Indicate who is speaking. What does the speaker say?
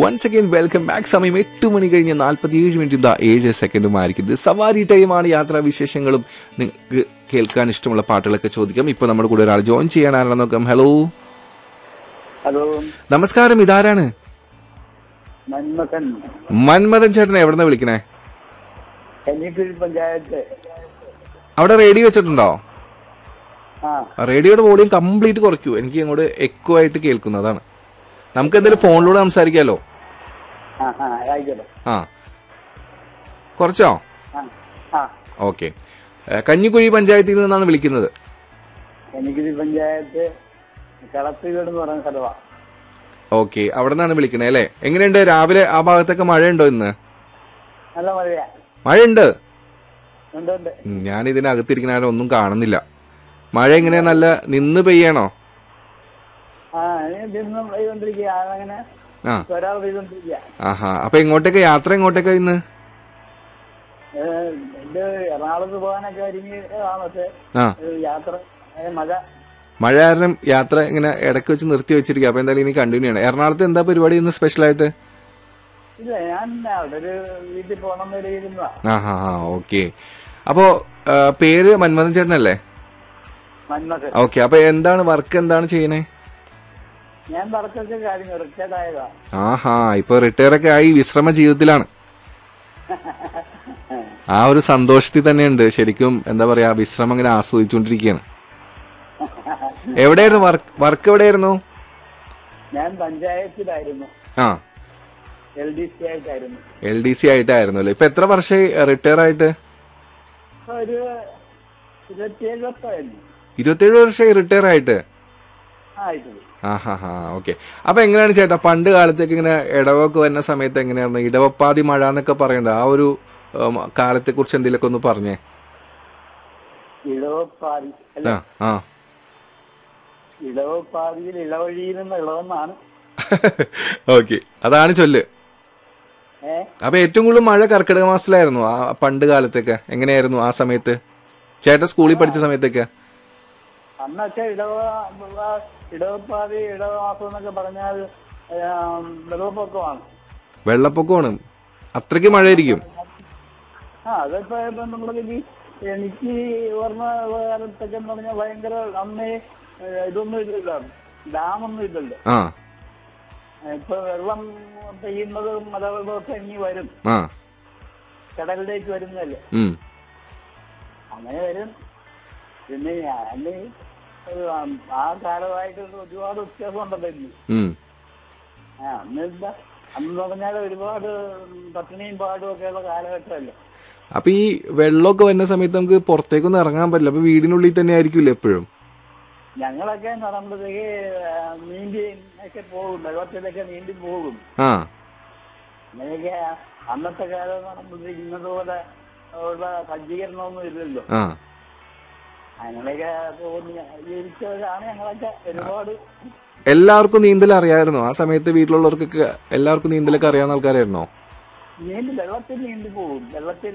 Speaker 1: once again welcome back സമയം എട്ട് മണി കഴിഞ്ഞ് നാൽപ്പത്തി ഏഴ് മിനിറ്റ് ഇതാ ഏഴ് സെക്കൻഡും ആയിരിക്കുന്നത് സവാരി ടൈമാണ് യാത്രാ വിശേഷങ്ങളും നിങ്ങൾക്ക് കേൾക്കാൻ ഇഷ്ടമുള്ള പാട്ടുകളൊക്കെ ചോദിക്കാം ഇപ്പൊ നമ്മുടെ കൂടെ ഒരാൾ ജോയിൻ ചെയ്യാനാണെന്ന് നോക്കാം ഹലോ
Speaker 2: ഹലോ
Speaker 1: നമസ്കാരം ഇതാരാണ്
Speaker 2: മന്മഥൻ
Speaker 1: മന്മഥൻ ചേട്ടൻ എവിടെന്നാ വിളിക്കണേ
Speaker 2: കന്നിക്കുഴി പഞ്ചായത്ത്
Speaker 1: അവിടെ റേഡിയോ വെച്ചിട്ടുണ്ടോ
Speaker 2: ആ
Speaker 1: റേഡിയോയുടെ വോളിയം കംപ്ലീറ്റ് കുറയ്ക്കൂ എനിക്ക് അങ്ങോട്ട് എക്കോ ആയിട്ട് കേൾക്കുന്നതാണ് നമുക്ക് എന്തായാലും ഫോണിലൂടെ സംസാരിക്കാലോ
Speaker 2: ആ ആ ആയിക്കോട്ടെ
Speaker 1: ആ കുറച്ചോ
Speaker 2: ആ ആ
Speaker 1: ഓക്കെ കഞ്ഞിക്കുഴി പഞ്ചായത്തിൽ നിന്നാണ് വിളിക്കുന്നത്
Speaker 2: കന്നിക്കുഴി പഞ്ചായത്ത് കളത്തുകേട് എന്ന് പറയുന്ന സ്ഥലമാണ്
Speaker 1: ഓക്കെ അവിടെ നിന്നാണ് വിളിക്കണേ അല്ലേ എങ്ങനെയുണ്ട് രാവിലെ ആ ഭാഗത്തൊക്കെ മഴയുണ്ടോ ഇന്ന്
Speaker 2: നല്ല മഴയാ
Speaker 1: മഴയുണ്ട്
Speaker 2: ഉണ്ട് ഉണ്ട്
Speaker 1: ഉം, ഞാൻ ഇതിനകത്തിരിക്കണ ആരും ഒന്നും കാണുന്നില്ല മഴ എങ്ങനെയാ നല്ല നിന്ന് പെയ്യണോ
Speaker 2: ആ ഇന്നും പെയ്തോണ്ടിരിക്കുക അങ്ങനെ
Speaker 1: ആ
Speaker 2: ഒരാൾ പെയ്തോണ്ടിരിക്കുക
Speaker 1: ആഹാ അപ്പൊ എങ്ങോട്ടേക്ക് യാത്ര എങ്ങോട്ടേക്കാ ഇന്ന്
Speaker 2: ഇത് എറണാകുളത്ത് പോകാനൊക്കെ ഒരുങ്ങി ആണ് പക്ഷെ
Speaker 1: ആ
Speaker 2: ഏ, യാത്ര ഏ, മഴ
Speaker 1: മഴ കാരണം യാത്ര ഇങ്ങനെ ഇടയ്ക്ക് വെച്ച് നിർത്തി വെച്ചിരിക്കുക അപ്പൊ എന്തായാലും ഇനി കണ്ടിന്യൂ ചെയ്യണം എറണാകുളത്ത് എന്താ പരിപാടി ഇന്ന് സ്പെഷ്യൽ ആയിട്ട്
Speaker 2: ഇല്ല ഞാൻ അവിടെ ഒരു വീട്ടിൽ പോകണം വരെ ഇരുന്നതാ
Speaker 1: ആ ഹാ ഹാ ഓക്കെ അപ്പോ ആ, പേര് മന്മഥൻ ചേട്ടനല്ലേ
Speaker 2: മന്മഥൻ
Speaker 1: ഓക്കെ അപ്പൊ എന്താണ് വർക്ക് എന്താണ് ചെയ്യണേ
Speaker 2: ഞാൻ വർക്കൊക്കെ കാര്യം റിട്ടയർഡ് ആയതാ
Speaker 1: ആഹാ ഇപ്പൊ റിട്ടയർ ഒക്കെ ആയി വിശ്രമ ജീവിതത്തിലാണ് ആ ഒരു സന്തോഷത്തിൽ തന്നെയുണ്ട് ശരിക്കും എന്താ പറയാ വിശ്രമം ഇങ്ങനെ ആസ്വദിച്ചുകൊണ്ടിരിക്കുകയാണ് എവിടെയായിരുന്നു വർക്ക് വർക്ക് എവിടെയായിരുന്നു
Speaker 2: ഞാൻ പഞ്ചായത്തിലായിരുന്നു
Speaker 1: ആ
Speaker 2: എൽ ഡി സി ആയിട്ടായിരുന്നു
Speaker 1: എൽ ഡി സി ആയിട്ടായിരുന്നു അല്ലേ ഇപ്പൊ എത്ര വർഷമായി റിട്ടയർ ആയിട്ട്
Speaker 2: ഇപ്പൊ ഒരു ഇരുപത്തിയേഴ് വർഷമായിരുന്നു
Speaker 1: ഇരുപത്തേഴ് വർഷമായി റിട്ടയർ ആയിട്ട്
Speaker 2: ആയിട്ടുണ്ട്
Speaker 1: ആ ഹാ ഹാ ഓക്കെ അപ്പൊ എങ്ങനെയാണ് ചേട്ടാ പണ്ട് കാലത്തേക്ക് ഇങ്ങനെ ഇടവൊക്കെ വരുന്ന സമയത്ത് എങ്ങനെയായിരുന്നു ഇടവപ്പാതി മഴ എന്നൊക്കെ പറയണ്ട ആ ഒരു കാലത്തെ കുറിച്ച് എന്തെങ്കിലുമൊക്കെ ഒന്ന് പറഞ്ഞേ
Speaker 2: ഇളവപ്പാതി അല്ല
Speaker 1: ആ ആ
Speaker 2: ഇളവപ്പാതിയിൽ ഇളവഴിയിൽ നിന്ന് ഇളവെന്നാണ്
Speaker 1: ഓക്കെ അതാണ് ചൊല്ല്
Speaker 2: ഏ
Speaker 1: അപ്പൊ ഏറ്റവും കൂടുതൽ മഴ കർക്കിടക മാസത്തിലായിരുന്നു ആ പണ്ട് കാലത്തൊക്കെ എങ്ങനെയായിരുന്നു ആ സമയത്ത് ചേട്ടൻ സ്കൂളിൽ പഠിച്ച സമയത്തൊക്കെ
Speaker 2: അന്നൊക്കെ ഇടവ ഇടവപ്പാതി ഇടവമാസം എന്നൊക്കെ പറഞ്ഞാൽ ഏം, വെള്ളപ്പൊക്കമാണ്
Speaker 1: വെള്ളപ്പൊക്കമാണ് അത്രയ്ക്ക് മഴയായിരിക്കും
Speaker 2: ആ അതിപ്പോ ഇപ്പൊ നമ്മള് ഈ എനിക്ക് ഓർമ്മ കാലത്തൊക്കെ എന്ന് പറഞ്ഞാൽ ഭയങ്കര അന്നേ ഏ, ഇതൊന്നും ഇല്ലല്ലോ ഡാമൊന്നും ഇല്ലല്ലോ
Speaker 1: ആ
Speaker 2: ഇപ്പൊ വെള്ളം പെയ്യുന്നത് മലവെള്ളമൊക്കെ ഇനി വരും
Speaker 1: ആ
Speaker 2: കടലിലേക്ക് വരുന്നതല്ലേ
Speaker 1: ഉം
Speaker 2: അങ്ങനെ വരും പിന്നെ ഞാൻ ഒരു ആ കാലമായിട്ട് ഒരുപാട് വ്യത്യാസം ഉണ്ടല്ലോ ഇന്ന്
Speaker 1: ഉം
Speaker 2: ആ അന്ന് എന്താ അന്ന് പറഞ്ഞാൽ ഒരുപാട് പട്ടിണിയും പാടും ഒക്കെയുള്ള കാലഘട്ടമല്ലേ
Speaker 1: അപ്പൊ ഈ വെള്ളമൊക്കെ വരുന്ന സമയത്ത് നമുക്ക് പുറത്തേക്കൊന്നും ഇറങ്ങാൻ പറ്റില്ല അപ്പൊ വീടിനുള്ളിൽ തന്നെ ആയിരിക്കില്ല എപ്പോഴും
Speaker 2: ഞങ്ങളൊക്കെ എന്ന് പറയുമ്പോഴത്തേക്ക് ആ, നീന്തി ഒക്കെ പോകും വെള്ളത്തിലൊക്കെ നീന്തി പോകും
Speaker 1: ആ
Speaker 2: അങ്ങനെയൊക്കെ അന്നത്തെ കാലം എന്ന് പറയുമ്പോഴത്തേക്ക് ഇന്നതുപോലെ ഉള്ള സജ്ജീകരണമൊന്നും ഇല്ലല്ലോ
Speaker 1: ആ
Speaker 2: അങ്ങനെയൊക്കെ പോകുന്ന ജീവിച്ചവരാണ് ഞങ്ങളൊക്കെ ഒരുപാട്
Speaker 1: എല്ലാവർക്കും നീന്തൽ അറിയാമായിരുന്നോ ആ സമയത്ത് വീട്ടിലുള്ളവർക്കൊക്കെ എല്ലാവർക്കും നീന്തലൊക്കെ അറിയാവുന്ന ആൾക്കാരായിരുന്നോ
Speaker 2: നീന്തി വെള്ളത്തിൽ നീന്തി പോകും വെള്ളത്തിൽ